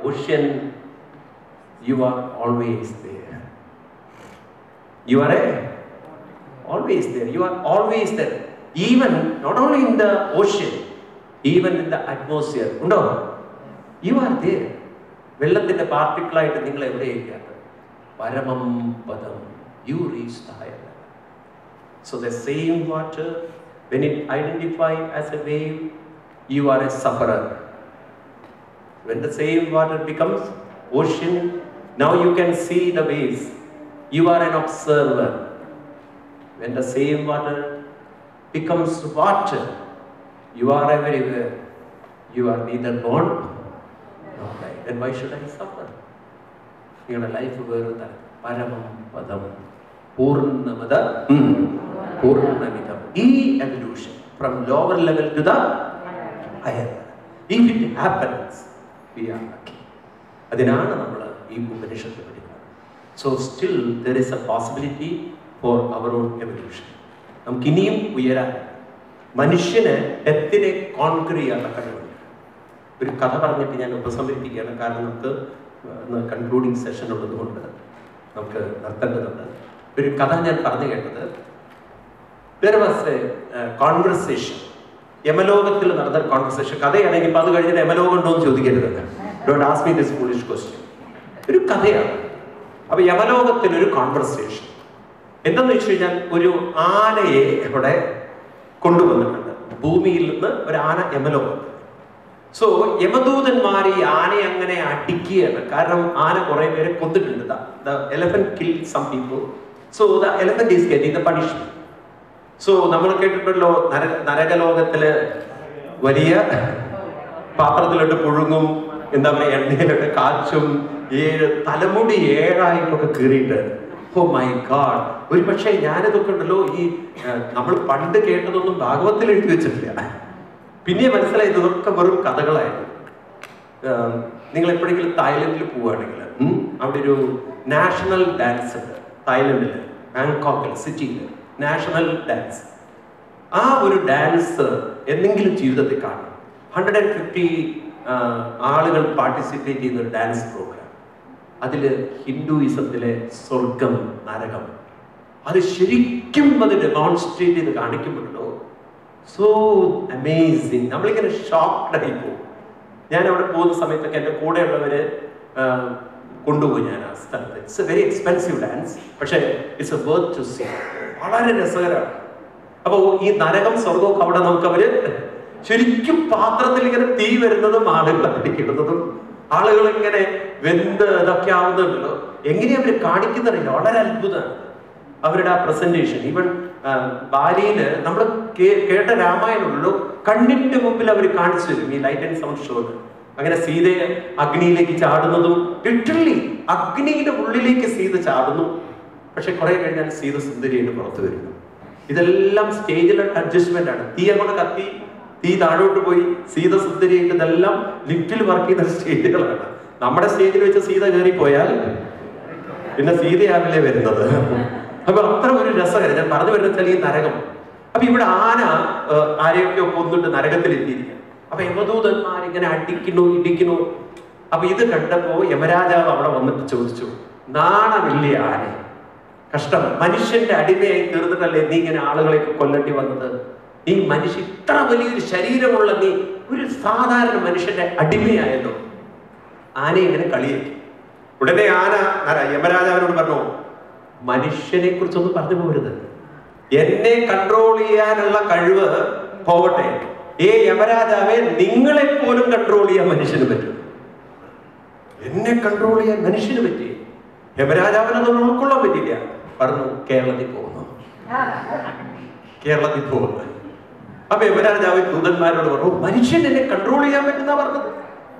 ocean, you are always there. You are a, always there. You are always there. Even not only in the ocean, even in the atmosphere. ഉണ്ടോ you are there. വെള്ളത്തിന്റെ പാർട്ടിക്കിളായിട്ട് നിങ്ങൾ എവിടെയൊക്കെയാണ് പരമം പദം you reach the higher So the same water, when it identified as a wave, you are a sufferer. When the same water becomes ocean, now you can see the waves. You are an observer. When the same water becomes water, you are everywhere. You are neither born nor died. Then why should I suffer? നിങ്ങളുടെ life വേറെ പരമം പദം പൂർണ്ണമത ഉം, പൂർണ്ണമിതം ഈ evolution from lower level to the higher if it happens we are lucky അതിനാണ് നമ്മൾ ഈ ഉപനിഷത്ത് പഠിക്കുന്നത് so still there is a possibility for our own evolution നമുക്ക് ഇനിയും ഉയരാൻ മനുഷ്യന് ഡെത്തിനെ കോൺക്രീ ചെയ്യാനുള്ള കഴിവുണ്ട് ഒരു കഥ പറഞ്ഞിട്ട് ഞാൻ ഉപസംഹരിപ്പിക്കുകയാണ് കാരണം നമുക്ക് കൺക്ലൂഡിങ് സെഷൻ ഉള്ളതുകൊണ്ട് നമുക്ക് നിർത്തേണ്ടതുണ്ട് ഒരു കഥ ഞാൻ പറഞ്ഞു കേട്ടത് ദർ വാസ് എ കോൺവെർസേഷൻ യമലോകത്തിൽ നടന്ന കോൺവെർസേഷൻ കഥയാണെങ്കിൽ ഇപ്പൊ അത് കഴിഞ്ഞിട്ട് യമലോകം ഉണ്ടോ എന്ന് ചോദിക്കരുത് don't ask me this foolish question ഒരു കഥയാണ് അപ്പൊ യമലോകത്തിൽ ഒരു കോൺവെർസേഷൻ എന്തെന്ന് വെച്ച് കഴിഞ്ഞാൽ ഒരു ആനയെ ഇവിടെ കൊണ്ടുവന്നിട്ടുണ്ട് ഭൂമിയിൽ നിന്ന് ഒരു ആന യമലോകത്ത് സോ യമദൂതന്മാർ ഈ ആനയെ അങ്ങനെ അടിക്കുകയാണ് കാരണം ആന കുറെ പേരെ കൊന്നിട്ടുണ്ട് the elephant kill some people so the elephant is getting the punishment so നമ്മൾ കേട്ടിട്ടുണ്ടല്ലോ നര നരകലോകത്തില് വലിയ പാത്രത്തിലിട്ട് പുഴുങ്ങും എന്താ പറയുക എണ്ണയിലിട്ട് കാച്ചും ഏഴ് തലമുടി ഏഴായിട്ടൊക്കെ കീറിയിട്ട് ഓ മൈ ഗാഡ് ഒരു പക്ഷേ ഞാനിതൊക്കെ ഉണ്ടല്ലോ ഈ നമ്മൾ പണ്ട് കേട്ടതൊന്നും ഭാഗവത്തിൽ എഴുതി വെച്ചിട്ടില്ല പിന്നെ മനസ്സിലായി ഇതൊക്കെ വെറും കഥകളായിരുന്നു ആം, നിങ്ങൾ എപ്പോഴെങ്കിലും തായ്ലൻഡിൽ പോവുകയാണെങ്കിൽ ഉം, അവിടെ ഒരു നാഷണൽ ഡാൻസ് ഉണ്ട് തായ്ലൻഡിൽ ബാങ്കോക്കിൽ സിറ്റിയിൽ നാഷണൽ ഡാൻസ് ആ ഒരു ഡാൻസ് എന്തെങ്കിലും ജീവിതത്തിൽ കാണും ഹൺഡ്രഡ് ആൻഡ് ഫിഫ്റ്റി ആളുകൾ പാർട്ടിസിപ്പേറ്റ് ചെയ്യുന്ന ഒരു ഡാൻസ് പ്രോഗ്രാം അതിൽ ഹിന്ദുയിസത്തിലെ സ്വർഗം നരകം അത് ശരിക്കും അത് ഡെമോൺസ്ട്രേറ്റ് ചെയ്ത് കാണിക്കുമ്പോഴല്ലോ സോ അമേസിങ് നമ്മളിങ്ങനെ ഷോക്ക്ഡ് ആയി പോകും ഞാൻ അവിടെ പോകുന്ന സമയത്തൊക്കെ എൻ്റെ കൂടെയുള്ളവര് ആ, കൊണ്ടുപോയി ഞാൻ ആ സ്ഥലത്ത് it's a very expensive dance പക്ഷേ it's a worth to see വളരെ രസകരമാണ് അപ്പോൾ ഈ നരകം സ്വർഗമൊക്കെ അവിടെ നമുക്ക് അവര് ശരിക്കും പാത്രത്തിൽ ഇങ്ങനെ തീ വരുന്നതും ആളുകൾ അടിക്കുന്നതും ആളുകൾ ഇങ്ങനെ വെന്ത് ഇതൊക്കെ ആവുന്നുണ്ടല്ലോ എങ്ങനെയാ അവര് കാണിക്കുന്നറിയില്ല വളരെ അത്ഭുതമാണ് അവരുടെ ആ പ്രസന്റേഷൻ ഈവൻ ബാലിയില് നമ്മൾ കേട്ട രാമായണമുള്ളൂ കണ്ണിന്റെ മുമ്പിൽ അവർ കാണിച്ചു തരും ഈ ലൈറ്റ് ആൻഡ് സൗണ്ട് ഷോയിൽ അങ്ങനെ സീതയെ അഗ്നിയിലേക്ക് ചാടുന്നതും ലിറ്ററലി അഗ്നിയുടെ ഉള്ളിലേക്ക് സീത ചാടുന്നു പക്ഷെ കുറെ കഴിഞ്ഞാൽ സീത സുന്ദരിയായിട്ട് പുറത്തു വരുന്നു ഇതെല്ലാം സ്റ്റേജിലെ അഡ്ജസ്റ്റ്മെന്റ് ആണ് തീ അങ്ങോട്ട് കത്തി തീ താഴോട്ട് പോയി സീത സുന്ദരിയായിട്ട് ഇതെല്ലാം ലിഫ്റ്റിൽ വർക്ക് ചെയ്യുന്ന സ്റ്റേജുകളാണ് നമ്മുടെ സ്റ്റേജിൽ വെച്ച് സീത കയറി പോയാൽ പിന്നെ സീതയാവില്ലേ വരുന്നത് അപ്പൊ അത്ര ഒരു രസകരം ഞാൻ പറഞ്ഞു വരുന്ന വെച്ചാൽ ഈ നരകം അപ്പൊ ഇവിടെ ആന ഏഹ്, ആരെയൊക്കെ കൊന്നിട്ട് നരകത്തിൽ എത്തിയിരിക്കുക അപ്പൊ യമദൂതന്മാർ ഇങ്ങനെ അടിക്കുന്നു ഇടിക്കുന്നു അപ്പൊ ഇത് കണ്ടപ്പോ യമരാജാവ് അവിടെ വന്നിട്ട് ചോദിച്ചു നാണമില്ലേ ആന കഷ്ടം മനുഷ്യന്റെ അടിമയായി തീർന്നിട്ടല്ലേ നീ ഇങ്ങനെ ആളുകളെയൊക്കെ കൊല്ലേണ്ടി വന്നത് നീ മനുഷ്യ ഇത്ര വലിയൊരു ശരീരമുള്ള നീ ഒരു സാധാരണ മനുഷ്യന്റെ അടിമയായല്ലോ ആന ഇങ്ങനെ കളിയാക്കി ഉടനെ ആന ആരാ? യമരാജാവിനോട് പറഞ്ഞു മനുഷ്യനെ കുറിച്ചൊന്നും പറഞ്ഞു പോരുത് എന്നെ കൺട്രോൾ ചെയ്യാനുള്ള കഴിവ് പോവട്ടെ ഏ യമരാജാവെ നിങ്ങളെ പോലും കൺട്രോൾ ചെയ്യാൻ മനുഷ്യന് പറ്റും എന്നെ കൺട്രോൾ ചെയ്യാൻ മനുഷ്യന് പറ്റി യമരാജാവിനൊന്നും ഉൾക്കൊള്ളാൻ പറ്റില്ല പറഞ്ഞു കേരളത്തിൽ പോകുന്നു കേരളത്തിൽ പോകുന്നു അപ്പൊ യമരാജാവ് ദൂതന്മാരോട് പറഞ്ഞു "ഓ, മനുഷ്യൻ എന്നെ കൺട്രോൾ ചെയ്യാൻ പറ്റുന്ന പറഞ്ഞത്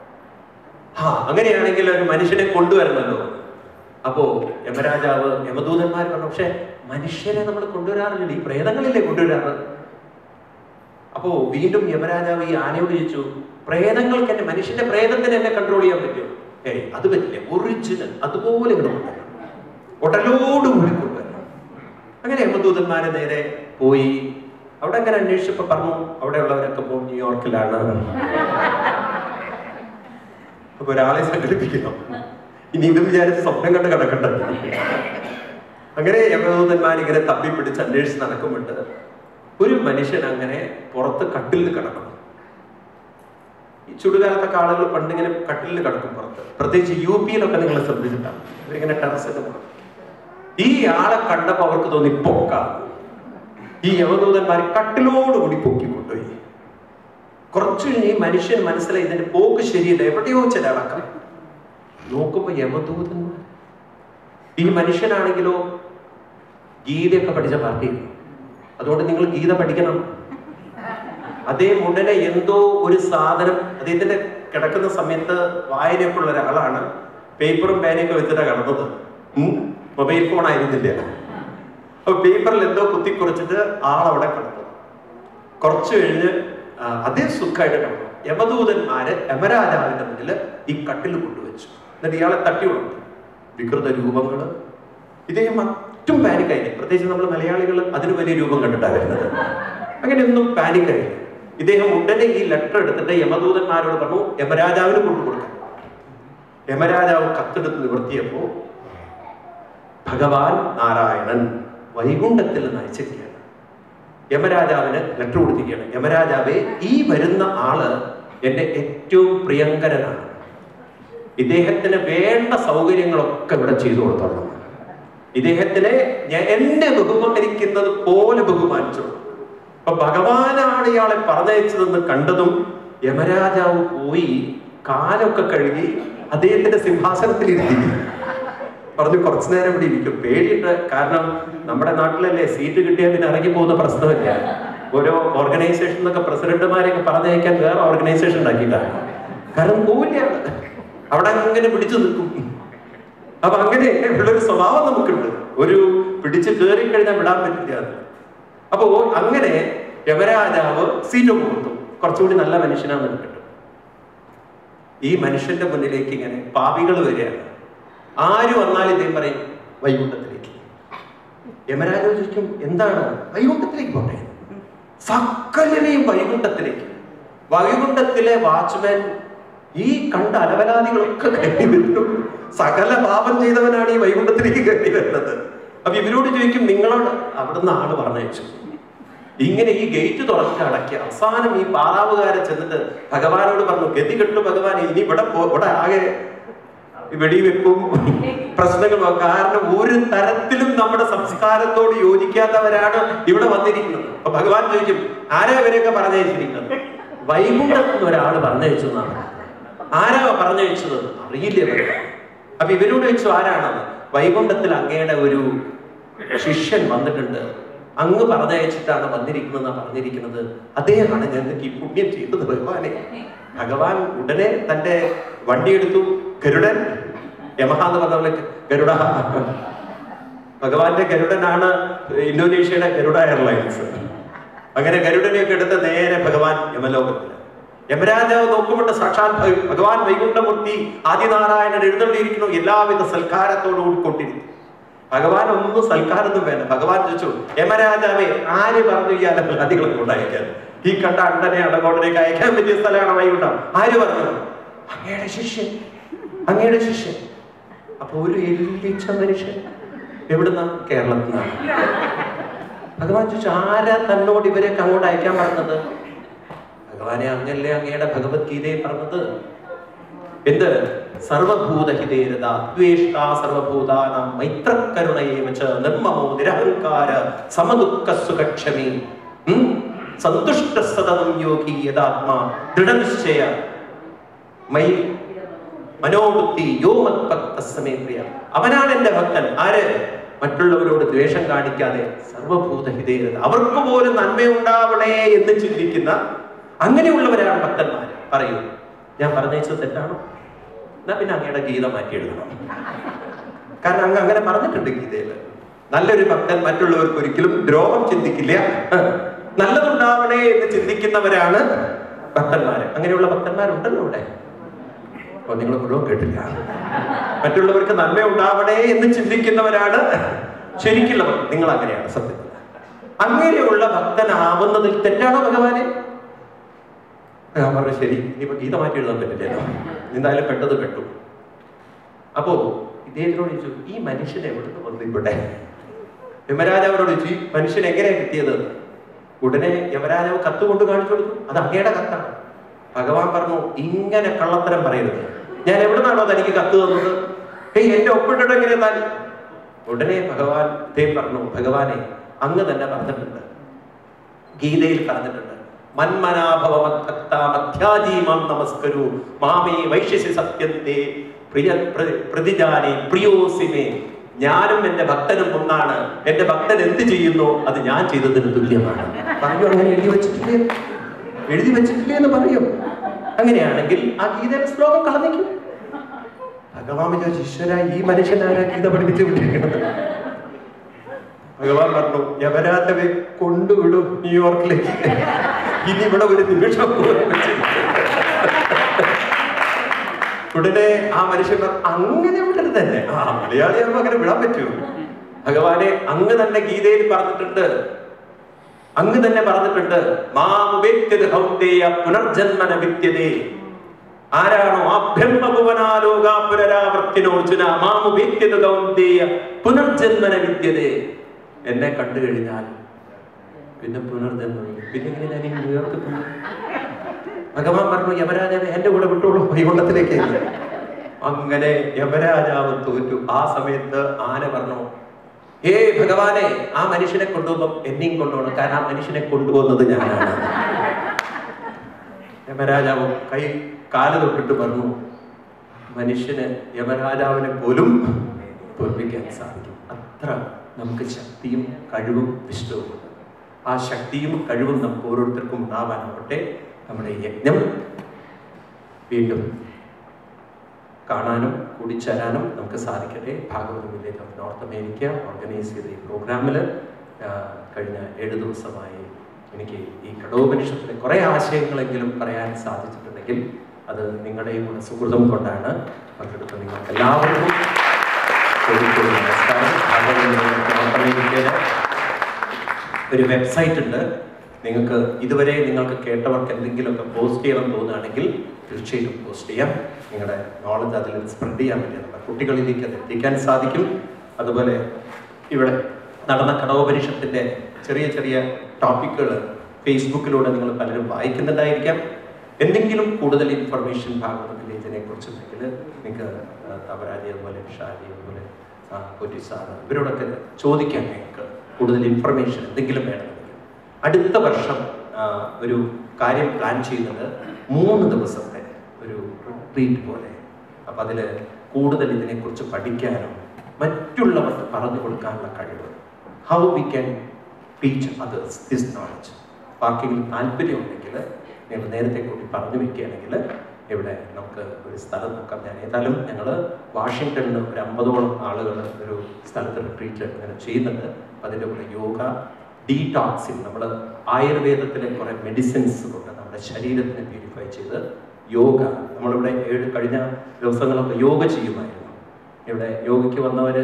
ആ അങ്ങനെയാണെങ്കിൽ ഒരു മനുഷ്യനെ കൊണ്ടുവരണമല്ലോ അപ്പോ യമരാജാവ് യമദൂതന്മാർ പറഞ്ഞു പക്ഷെ മനുഷ്യരെ നമ്മൾ കൊണ്ടുവരാറില്ല ഈ പ്രേതങ്ങളില്ലേ കൊണ്ടുവരാറ് അപ്പോ വീണ്ടും യമരാജാവ് ഈ ആനയോട് ചോദിച്ചു പ്രേതങ്ങൾക്ക് എന്നെ മനുഷ്യന്റെ പ്രേതത്തിന് എന്നെ കൺട്രോൾ ചെയ്യാൻ പറ്റുമോ ഏയ് അത് പറ്റില്ല ഒറിജിനൽ അതുപോലെ ഇങ്ങോട്ട് കൊണ്ടുവരണം ഉടലോട് കൂടി കൊണ്ടുവരണം അങ്ങനെ യമദൂതന്മാരെ നേരെ പോയി അവിടെ അങ്ങനെ അന്വേഷിച്ചപ്പോ പറഞ്ഞു അവിടെ ഉള്ളവരൊക്കെ പോ ന്യൂയോർക്കിലാണ് അപ്പൊ ഒരാളെ സംഘടിപ്പിക്കണം ഇനി ഇതും വിചാരിച്ച് സ്വപ്നം കണ്ട് കിടക്കണ്ട അങ്ങനെ യമദൂതന്മാർ ഇങ്ങനെ തപ്പിപ്പിടിച്ച് അന്വേഷിച്ച് നടക്കുമ്പോണ്ട് ഒരു മനുഷ്യൻ അങ്ങനെ പുറത്ത് കട്ടിലിൽ കിടക്കണം ഈ ചുടുകാലത്തൊക്കെ ആളുകൾ പണ്ടിങ്ങനെ കട്ടിലിൽ കിടക്കും പുറത്ത് പ്രത്യേകിച്ച് യു പിയിലൊക്കെ നിങ്ങൾ ശ്രദ്ധിച്ചിട്ടാണ് ഇവരിങ്ങനെ ടെറസൊക്കെ പോകും ഈ ആളെ കണ്ടപ്പോ അവർക്ക് തോന്നി പൊക്ക ഈ യമദൂതന്മാർ കട്ടിലോടുകൂടി പൊക്കി കൊണ്ടുപോയി കുറച്ചു കഴിഞ്ഞ് ഈ മനുഷ്യൻ മനസ്സിലായി ഇതിന്റെ പോക്ക് ശരിയല്ല എവിടെയോ ചില അടക്കം നോക്കുമ്പോ യമദൂതന്മാർ ഈ മനുഷ്യനാണെങ്കിലോ ഗീതയൊക്കെ പഠിച്ച പാർട്ടിയാണ് അതുകൊണ്ട് നിങ്ങൾ ഗീത പഠിക്കണം അദ്ദേഹം ഉടനെ എന്തോ ഒരു സാധനം അദ്ദേഹത്തിന്റെ കിടക്കുന്ന സമയത്ത് വായനയൊക്കെ ഉള്ള ഒരാളാണ് പേപ്പറും പേനയൊക്കെ വെച്ചിട്ടാ കിടന്നത് മൊബൈൽ ഫോൺ ആയിരുന്നില്ല അപ്പൊ പേപ്പറിൽ എന്തോ കുത്തിക്കുറിച്ചിട്ട് ആളവിടെ കിടന്നു കുറച്ചു കഴിഞ്ഞ് ആ, അദ്ദേഹം സുഖമായിട്ട് കിടന്നു യമദൂതന്മാര് യമരാജാവിന്റെ മുന്നിൽ ഈ കട്ടിൽ കൊണ്ടുവച്ചു എന്നിട്ട് ഇയാളെ തട്ടി ഉണർത്തി വികൃത രൂപങ്ങള് ഇദ്ദേഹം മറ്റും പാനിക്കായി പ്രത്യേകിച്ച് നമ്മൾ മലയാളികൾ അതിന് വലിയ രൂപം കണ്ടിട്ടാണ് വരുന്നത് അങ്ങനെയൊന്നും പാനിക്കായി ഇദ്ദേഹം ഉടനെ ഈ ലെറ്റർ എടുത്തിട്ട് യമദൂതന്മാരോട് പറഞ്ഞു യമരാജാവിന് കൊണ്ടു കൊടുക്കാം യമരാജാവ് കത്തെടുത്ത് നിവർത്തിയപ്പോ ഭഗവാൻ നാരായണൻ വൈകുണ്ഠത്തിൽ നിന്ന് അയച്ചിരിക്കുകയാണ് യമരാജാവിന് ലെറ്റർ കൊടുത്തിരിക്കുകയാണ് യമരാജാവെ ഈ വരുന്ന ആള് എന്റെ ഏറ്റവും പ്രിയങ്കരനാണ് ഇദ്ദേഹത്തിന് വേണ്ട സൗകര്യങ്ങളൊക്കെ ഇവിടെ ചെയ്തു കൊടുത്തോളണം ഇദ്ദേഹത്തിനെ ഞാൻ എന്നെ ബഹുമാനിക്കുന്നത് പോലെ ബഹുമാനിച്ചു അപ്പൊ ഭഗവാനാണ് ഇയാളെ പറഞ്ഞയച്ചതെന്ന് കണ്ടതും യമരാജാവ് പോയി കാലൊക്കെ കഴുകി അദ്ദേഹത്തിന്റെ സിംഹാസനത്തിൽ ഇരുത്തി പറഞ്ഞു കുറച്ചു നേരം ഇവിടെ ഇരിക്കും പേടിയുണ്ട് കാരണം നമ്മുടെ നാട്ടിലല്ലേ സീറ്റ് കിട്ടിയാൽ പിന്നെ ഇറങ്ങി പോകുന്ന പ്രശ്നമില്ല ഓരോ ഓർഗനൈസേഷൻ എന്നൊക്കെ പ്രസിഡന്റുമാരെയൊക്കെ പറഞ്ഞയക്കാൻ വേറെ ഓർഗനൈസേഷൻ ഉണ്ടാക്കിയിട്ടാണ് കാരണം പോവില്ല അവിടെ അങ്ങനെ പിടിച്ചു നിൽക്കും അപ്പൊ അങ്ങനെ ഉള്ളൊരു സ്വഭാവം നമുക്കുണ്ട് ഒരു പിടിച്ച് കയറി കഴിഞ്ഞാൽ വിടാൻ പറ്റില്ല അത് അപ്പോ അങ്ങനെ യവരാജാവ് സീറ്റ് കൊടുത്തു കുറച്ചുകൂടി നല്ല മനുഷ്യനാന്ന് കിട്ടും ഈ മനുഷ്യന്റെ മുന്നിലേക്ക് ഇങ്ങനെ പാപികൾ വരികയാണ് ആര് വന്നാലും ഇദ്ദേഹം പറയും വൈകുണ്ഠത്തിലേക്ക് യമരാജാവ് ചോദിക്കും എന്താണ് വൈകുണ്ഠത്തിലേക്ക് പോട്ടെ സകലരെയും വൈകുണ്ഠത്തിലേക്ക് വൈകുണ്ഠത്തിലെ വാച്ച്മാൻ ഈ കണ്ട അലവലാദികളൊക്കെ കയറി വരുന്നു സകല പാപം ചെയ്തവനാണ് ഈ വൈകുണ്ഠത്തിലേക്ക് കയറി വരുന്നത് അപ്പൊ ഇവരോട് ചോദിക്കും നിങ്ങളോട് അവിടുന്ന് ആള് പറഞ്ഞയച്ചു ഇങ്ങനെ ഈ ഗേറ്റ് തുറന്നിട്ട് അടക്കി അവസാനം ഈ പാറാവുകാരെ ചെന്നിട്ട് ഭഗവാനോട് പറഞ്ഞു ഗതി കെട്ടു ഭഗവാൻ ഇനി ഇവിടെ പോ ഇവിടെ ആകെ വെടിവെപ്പും പ്രശ്നങ്ങളും കാരണം ഒരു തരത്തിലും നമ്മുടെ സംസ്കാരത്തോട് യോജിക്കാത്തവരാണ് ഇവിടെ വന്നിരിക്കുന്നത് അപ്പൊ ഭഗവാൻ ചോദിക്കും ആരാ ഇവരെയൊക്കെ പറഞ്ഞയച്ചിരിക്കുന്നത് വൈകുണ്ഠത്ത് നിന്ന് ഒരാൾ പറഞ്ഞയച്ചു എന്നാണ് ആരാ പറഞ്ഞയച്ചത് അറിയില്ല ഇവര് അപ്പൊ ഇവരോട് ചോദിച്ചു ആരാണെന്ന് വൈകുണ്ഠത്തിൽ അങ്ങയുടെ ഒരു ശിഷ്യൻ വന്നിട്ടുണ്ട് അങ്ങ് പറഞ്ഞയച്ചിട്ടാണ് വന്നിരിക്കുന്നത് പറഞ്ഞിരിക്കുന്നത് അദ്ദേഹമാണ് ഞങ്ങൾക്ക് ഈ പുണ്യം ചെയ്തത് ഭഗവാനെ ഭഗവാൻ ഉടനെ തന്റെ വണ്ടി എടുത്തു ഗരുഡൻ യമഹ എന്ന് പറഞ്ഞ പോലെ ഗരുഡ ഭഗവാന്റെ ഗരുഡനാണ് ഇന്തോനേഷ്യയുടെ ഗരുഡ എയർലൈൻസ് അങ്ങനെ ഗരുഡനെയൊക്കെ എടുത്ത് നേരെ ഭഗവാൻ യമലോകത്തിൽ യമരാജാവ് നോക്കുമ്പോൾ സാക്ഷാൽ ഭ- ഭഗവാൻ വൈകുണ്ഠമൂർത്തി ആദിനാരായണൻ എഴുന്നള്ളിയിരിക്കുന്നു എല്ലാവിധ സൽക്കാരത്തോടു കൂടി കൊണ്ടിരിക്കുന്നു ഭഗവാൻ ഒന്നും സൽക്കാരൊന്നും വേണ്ട ഭഗവാൻ ചോദിച്ചു യമരാജാവെ ആര് പറഞ്ഞു ഈ അലഫലാദികളെ കൊണ്ട് അയക്കാൻ ഈ കണ്ട അണ്ടനെ അടകോടനേക്ക് അയക്കാൻ പറ്റിയ സ്ഥലമാണ് വൈകുണ്ഠം ആര് പറഞ്ഞു അങ്ങയുടെ ശിഷ്യൻ അങ്ങയുടെ ശിഷ്യൻ അപ്പൊ ഒരു എല്ലിച്ച മനുഷ്യൻ എവിടുന്ന കേരളത്തിൽ നിന്നാണ് ഭഗവാൻ ചോദിച്ചു ആരാ തന്നോട് ഇവരെയൊക്കെ അങ്ങോട്ട് അയക്കാൻ പറഞ്ഞത് ഭഗവാനെ അങ്ങല്ലേ അങ്ങയുടെ ഭഗവത്ഗീതയെ പറഞ്ഞത് എന്ത് സർവഭൂതഹിതേരത ദ്വേഷ്ട സർവഭൂതാനാം മൈത്രകരുണയേവ ച നിർമ്മമോ നിരഹങ്കാര സമദുഃഖ സുഖക്ഷമി ഉം? സന്തുഷ്ട സതതം യോഗി യഥാത്മാ ദൃഢനിശ്ചയ മൈ മനോബുദ്ധി യോ മത്ഭക്തസ്മേ പ്രിയ അവനാണ് എന്റെ ഭക്തൻ ആര് മറ്റുള്ളവരോട് ദ്വേഷം കാണിക്കാതെ സർവഭൂതഹിതേരത അവർക്ക് പോലും നന്മയുണ്ടാവണേ എന്ന് ചിന്തിക്കുന്ന അങ്ങനെയുള്ളവരാണ് ഭക്തന്മാർ പറയൂ ഞാൻ പറഞ്ഞത് തെറ്റാണോ എന്നാ പിന്നെ അങ്ങയുടെ ഗീത മാറ്റി എഴുതണം കാരണം അങ്ങ് അങ്ങനെ പറഞ്ഞിട്ടുണ്ട് ഗീതയിൽ നല്ലൊരു ഭക്തൻ മറ്റുള്ളവർക്ക് ഒരിക്കലും ദ്രോഹം ചിന്തിക്കില്ല നല്ലതുണ്ടാവണേ എന്ന് ചിന്തിക്കുന്നവരാണ് ഭക്തന്മാര് അങ്ങനെയുള്ള ഭക്തന്മാരുണ്ടല്ലോ ഇവിടെ അപ്പൊ നിങ്ങൾ മുഴുവൻ കേട്ടില്ല മറ്റുള്ളവർക്ക് നന്മ ഉണ്ടാവണേ എന്ന് ചിന്തിക്കുന്നവരാണ് ശരിക്കുള്ളവർ നിങ്ങൾ അങ്ങനെയാണ് സത്യത്തിൽ അങ്ങനെയുള്ള ഭക്തനാവുന്നതിൽ തെറ്റാണോ ഭഗവാനെ ഞാൻ പറഞ്ഞു ശരി ഇനിയിപ്പോ ഗീത മാറ്റി എഴുതാൻ പറ്റില്ലല്ലോ എന്തായാലും പെട്ടത് പെട്ടു അപ്പോ ഇദ്ദേഹത്തിനോട് ചോദിച്ചു ഈ മനുഷ്യൻ എവിടുന്ന് വന്നു ഇവിടെ യമരാജാവിനോട് ചോദിച്ചു ഈ മനുഷ്യൻ എങ്ങനെയാ കിട്ടിയത് ഉടനെ യമരാജാവ് കത്ത് കൊണ്ട് കാണിച്ചു കൊടുത്തു അത് അങ്ങയുടെ കത്താണ് ഭഗവാൻ പറഞ്ഞു ഇങ്ങനെ കള്ളത്തരം പറയരുത് ഞാൻ എവിടുന്നാണോ തനിക്ക് കത്ത് തന്നത് ഏയ് എന്റെ ഒപ്പിട്ടിട്ട് എങ്ങനെ താൻ ഉടനെ ഭഗവാൻ ഇദ്ദേഹം പറഞ്ഞു ഭഗവാനെ അങ്ങ് തന്നെ പറഞ്ഞിട്ടുണ്ട് ഗീതയിൽ പറഞ്ഞിട്ടുണ്ട് മന്മനാഭവമധ്യാജീമം നമസ്കരു മാമേ വൈശ്യസി സത്യത്തെ പ്രിയ പ്ര- പ്രതിജാനെ പ്രിയോസിമേ ഞാനും എന്റെ ഭക്തനും ഒന്നാണ് എന്റെ ഭക്തൻ എന്ത് ചെയ്യുന്നു അത് ഞാൻ ചെയ്തതിന് തുല്യമാണ് പറയൂ അങ്ങനെ എഴുതി വെച്ചിട്ടില്ലേ എഴുതി വെച്ചിട്ടില്ലേ എന്ന് പറയൂ അങ്ങനെയാണെങ്കിൽ ആ ഗീതയുടെ ശ്ലോകം കളഞ്ഞിക്കും ഭഗവാൻ വിചാരിച്ചു ഈശ്വര ഈ മനുഷ്യനാരാ ഗീത പഠിപ്പിച്ച് വിട്ടിരിക്കുന്നത് ഭഗവാൻ പറഞ്ഞു യവരാജവെ കൊണ്ടുവിടും ന്യൂയോർക്കിലേക്ക് ഇനി ഇവിടെ ഒരു നിമിഷം പോലും വെച്ചിരിക്കരുത്." ഉടനെ ആ മനുഷ്യൻ പറഞ്ഞു, അങ്ങനെ വിടരുത് തന്നെ ആ മലയാളിയാകുമ്പോ അങ്ങനെ വിടാൻ പറ്റുമോ ഭഗവാനെ അങ്ങ് തന്നെ ഗീതയിൽ പറഞ്ഞിട്ടുണ്ട് അങ്ങ് തന്നെ പറഞ്ഞിട്ടുണ്ട് മാമുപേത്യത കൗന്ദേയ പുനർജന്മന വിദ്യതേ ആരാണോ അഭ്യംഭുവനാലോക പുനരാവർത്തിനോർജുന മാമുപേത്യത കൗന്ദേയ പുനർജന്മന വിദ്യതേ എന്നെ കണ്ടു കഴിഞ്ഞാൽ പിന്നെ പുനർജന്മം പിന്നെ എങ്ങനെ ഞാൻ ഈ ന്യൂയോർക്ക് പോകും ഭഗവാൻ പറഞ്ഞു യമരാജാവ് എന്റെ കൂടെ വിട്ടോളൂ വൈകുണ്ഠത്തിലേക്ക് അങ്ങനെ യമരാജാവ് തോറ്റു ആ സമയത്ത് ആന പറഞ്ഞു ഏ ഭഗവാനെ ആ മനുഷ്യനെ കൊണ്ടുപോകുമ്പോ എന്നെയും കൊണ്ടുപോകണം കാരണം ആ മനുഷ്യനെ കൊണ്ടുപോകുന്നത് ഞാനാണ് യമരാജാവ് കൈ കാല് തൊട്ടിട്ട് പറഞ്ഞു മനുഷ്യന് യമരാജാവിനെ പോലും തോൽപ്പിക്കാൻ സാധിക്കും അത്ര നമുക്ക് ശക്തിയും കഴിവും വിശ്വവുമുണ്ട് ആ ശക്തിയും കഴിവും നമുക്ക് ഓരോരുത്തർക്കും ഉണ്ടാവാനാവട്ടെ നമ്മുടെ ഈ യജ്ഞം വീണ്ടും കാണാനും കൂടിച്ചേരാനും നമുക്ക് സാധിക്കട്ടെ Bhagavatam village of North America organise ചെയ്ത ഈ പ്രോഗ്രാമിൽ കഴിഞ്ഞ ഏഴ് ദിവസമായി എനിക്ക് ഈ കടോപനിഷത്തിലെ കുറേ ആശയങ്ങളെങ്കിലും പറയാൻ സാധിച്ചിട്ടുണ്ടെങ്കിൽ അത് നിങ്ങളുടെയും കൂടെ സുഹൃതം കൊണ്ടാണ് പങ്കെടുത്ത നിങ്ങൾക്ക് എല്ലാവർക്കും ഒരിക്കലും നമസ്കാരം ഭാഗവതം വില്ലേജ് ഓഫ് നോർത്ത് അമേരിക്കയിലെ ഒരു വെബ്സൈറ്റ് ഉണ്ട് നിങ്ങൾക്ക് ഇതുവരെ നിങ്ങൾക്ക് കേട്ടവർക്ക് എന്തെങ്കിലുമൊക്കെ പോസ്റ്റ് ചെയ്യണം തോന്നുകയാണെങ്കിൽ തീർച്ചയായിട്ടും പോസ്റ്റ് ചെയ്യാം നിങ്ങളുടെ നോളജ് അതിൽ സ്പ്രെഡ് ചെയ്യാൻ പറ്റിയ നമ്മുടെ കുട്ടികളിലേക്ക് അത് എത്തിക്കാൻ സാധിക്കും അതുപോലെ ഇവിടെ നടന്ന കടോപനിഷത്തിന്റെ ചെറിയ ചെറിയ ടോപ്പിക്കുകൾ ഫേസ്ബുക്കിലൂടെ നിങ്ങൾ പലരും വായിക്കുന്നുണ്ടായിരിക്കാം എന്തെങ്കിലും കൂടുതൽ ഇൻഫർമേഷൻ ഭാഗവത വില്ലേജിനെ കുറിച്ചുണ്ടെങ്കിൽ നിങ്ങൾക്ക് തവരാജി അതുപോലെ ഷാജി അതുപോലെ കൊറ്റി സാറ് ഇവരോടൊക്കെ ചോദിക്കാൻ നിങ്ങൾക്ക് കൂടുതൽ ഇൻഫർമേഷൻ എന്തെങ്കിലും വേണമെങ്കിൽ അടുത്ത വർഷം ആ, ഒരു കാര്യം പ്ലാൻ ചെയ്യുന്നത് മൂന്ന് ദിവസത്തെ ഒരു റിട്രീറ്റ് പോലെ അപ്പം അതിൽ കൂടുതൽ ഇതിനെക്കുറിച്ച് പഠിക്കാനും മറ്റുള്ളവർക്ക് പറഞ്ഞു കൊടുക്കാനുള്ള കഴിവ് how we can teach others this knowledge ആർക്കെങ്കിലും താല്പര്യമുണ്ടെങ്കിൽ നിങ്ങൾ നേരത്തെ കൂടി പറഞ്ഞു വെക്കുകയാണെങ്കിൽ ഇവിടെ നമുക്ക് ഒരു സ്ഥലം നോക്കാം ഞാൻ ഏതായാലും ഞങ്ങൾ വാഷിങ്ടണിൽ നിന്ന് ഒരു അമ്പതോളം ആളുകൾ ഒരു സ്ഥലത്ത് റിട്രീറ്റ് ഇങ്ങനെ ചെയ്യുന്നുണ്ട് അപ്പം അതിൻ്റെ കൂടെ യോഗ ഡീടോക്സിൻ നമ്മൾ ആയുർവേദത്തിലെ കുറേ മെഡിസിൻസ് കൊണ്ട് നമ്മുടെ ശരീരത്തിനെ പ്യൂരിഫൈ ചെയ്ത് യോഗ നമ്മളിവിടെ ഏഴ് കഴിഞ്ഞ ദിവസങ്ങളൊക്കെ യോഗ ചെയ്യുമായിരുന്നു ഇവിടെ യോഗയ്ക്ക് വന്നവർ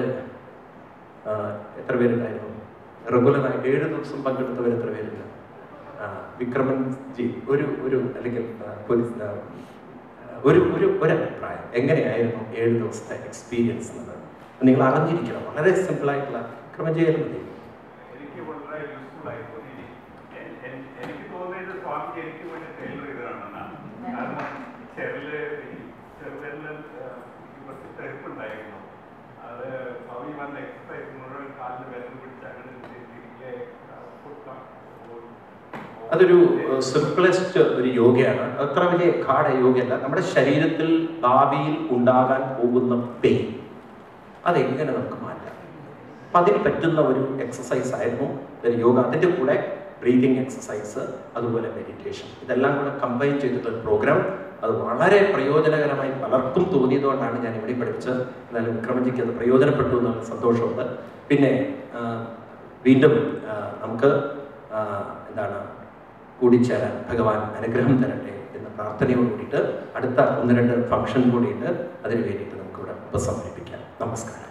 എത്ര പേരുണ്ടായിരുന്നു റെഗുലറായിട്ട് ഏഴ് ദിവസം പങ്കെടുത്തവർ എത്ര പേരുണ്ട് ആ, വിക്രമൻ ജി ഒരു ഒരു അല്ലെങ്കിൽ ആ, പോലീസ് ആ, ഒരു ഒരു ഒരു അഭിപ്രായം എങ്ങനെയായിരുന്നു ഏഴ് ദിവസത്തെ എക്സ്പീരിയൻസ് എന്നത് നിങ്ങൾ അറിഞ്ഞിരിക്കണം വളരെ സിമ്പിൾ ആയിട്ടുള്ള വിക്രമൻ ജി ആയാലും മതി എനിക്ക് വളരെ യൂസ്ഫുൾ ആയി തോന്നി എ- എ- എനിക്ക് തോന്നിയത് സ്വാമി എനിക്ക് വേണ്ടി ടൈലർ ചെയ്തതാണെന്നാണ് കാരണം ചെറില് ചെറുതെല്ലാം കുറച്ച് തെറുപ്പുണ്ടായിരുന്നു അത് സ്വാമി വന്ന എക്സസൈസ് മുഴുവൻ കാലിന് വേദന പിടിച്ച് അങ്ങനെ തിരികെ കൊടുക്കാം അതൊരു സിംപ്ലസ്റ്റ് ഒരു യോഗയാണ് അത്ര വലിയ കാട യോഗയല്ല നമ്മുടെ ശരീരത്തിൽ ഭാവിയിൽ ഉണ്ടാകാൻ പോകുന്ന പെയിൻ അതെങ്ങനെ നമുക്ക് മാറ്റാം അപ്പം അതിന് പറ്റുന്ന ഒരു എക്സസൈസ് ആയിരുന്നു ഒരു യോഗ അതിൻ്റെ കൂടെ ബ്രീതിങ് എക്സസൈസ് അതുപോലെ മെഡിറ്റേഷൻ ഇതെല്ലാം കൂടെ കമ്പൈൻ ചെയ്തിട്ടുള്ള ഒരു പ്രോഗ്രാം അത് വളരെ പ്രയോജനകരമായി പലർക്കും തോന്നിയതുകൊണ്ടാണ് ഞാൻ ഇവിടെ പഠിപ്പിച്ചത് എന്നാലും വിക്രമജിക്ക് അത് പ്രയോജനപ്പെട്ടു എന്നുള്ള സന്തോഷമുണ്ട് പിന്നെ ആ, വീണ്ടും ആ, നമുക്ക് ആ, എന്താണ് കൂടിച്ചേരാൻ ഭഗവാൻ അനുഗ്രഹം തരട്ടെ എന്ന പ്രാർത്ഥനയോട് കൂടിയിട്ട് അടുത്ത ഒന്ന് രണ്ട് ഫംഗ്ഷൻ കൂടിയിട്ട് അതിന് വേണ്ടിയിട്ട് നമുക്കിവിടെ ഉപസംഹരിപ്പിക്കാം നമസ്കാരം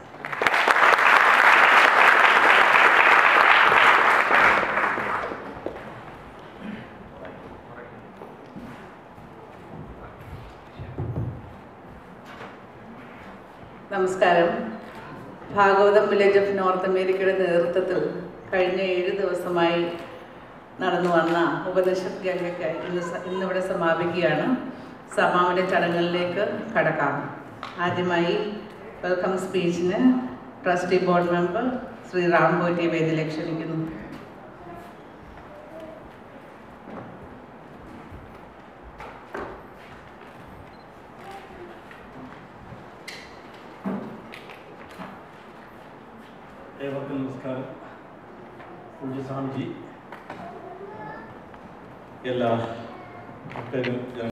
നമസ്കാരം ഭാഗവതം വില്ലേജ് ഓഫ് നോർത്ത് അമേരിക്കയുടെ നേതൃത്വത്തിൽ കഴിഞ്ഞ ഏഴ് ദിവസമായി നടന്നു വന്ന ഉപനിഷത്ത് ഗംഗയ്ക്ക് ഇന്ന് സ- ഇന്നിവിടെ സമാപിക്കുകയാണ് സമാപന ചടങ്ങുകളിലേക്ക് കടക്കാം ആദ്യമായി വെൽക്കം സ്പീച്ചിന് trustee board member Shri Ram ബോറ്റിയെ വേദിയിലേക്ക് ക്ഷണിക്കുന്നു ഏവർക്കും നമസ്കാരം പൂജ്യ സ്വാമിജി എല്ലാ ഭക്തരും